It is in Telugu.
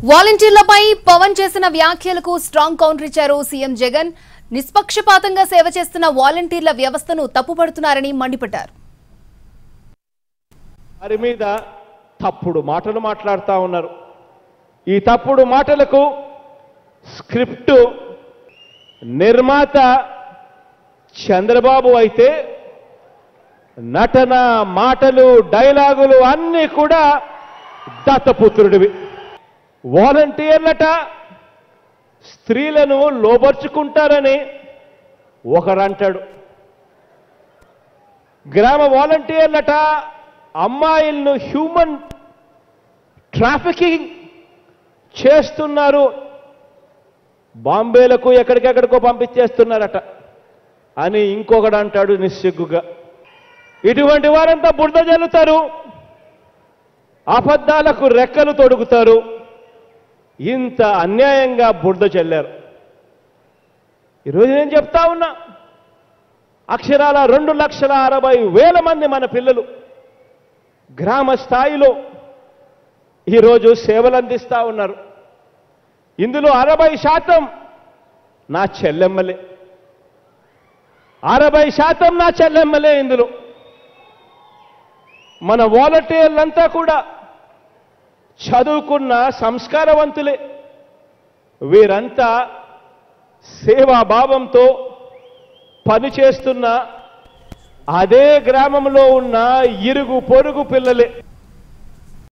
వాలంటీర్లపై పవన్ చేసిన వ్యాఖ్యలకు స్ట్రాంగ్ కౌంటర్ ఇచ్చారు సీఎం జగన్ నిష్పక్షపాతంగా సేవ చేస్తున్న వాలంటీర్ల వ్యవస్థను తప్పుపడుతున్నారని మండిపడ్డారు వారి మీద తప్పుడు మాటలు మాట్లాడుతూ ఉన్నారు ఈ తప్పుడు మాటలకు స్క్రిప్టు నిర్మాత చంద్రబాబు అయితే నటన మాటలు డైలాగులు అన్నీ కూడా దత్తపుత్రుడివి వాలంటీర్లట స్త్రీలను లోబర్చుకుంటారని ఒకరంటాడు గ్రామ వాలంటీర్లట అమ్మాయిలను హ్యూమన్ ట్రాఫికింగ్ చేస్తున్నారు బాంబేలకు ఎక్కడికెక్కడికో పంపించేస్తున్నారట అని ఇంకొకడు అంటాడు నిస్సిగ్గుగా ఇటువంటి వారంతా బురద జల్లుతారు అబద్ధాలకు రెక్కలు తొడుగుతారు ఇంత అన్యాయంగా బురద చెల్లారు ఈరోజు నేను చెప్తా ఉన్నా అక్షరాల రెండు లక్షల అరవై వేల మంది మన పిల్లలు గ్రామ స్థాయిలో ఈరోజు సేవలు అందిస్తా ఉన్నారు ఇందులో అరవై శాతం నా చెల్లెమ్మలే అరవై శాతం నా చెల్లెమ్మలే ఇందులో మన వాలంటీర్లంతా కూడా చదువుకున్న సంస్కారవంతులే వీరంతా సేవాభావంతో పనిచేస్తున్న అదే గ్రామంలో ఉన్న ఇరుగు పొరుగు పిల్లలే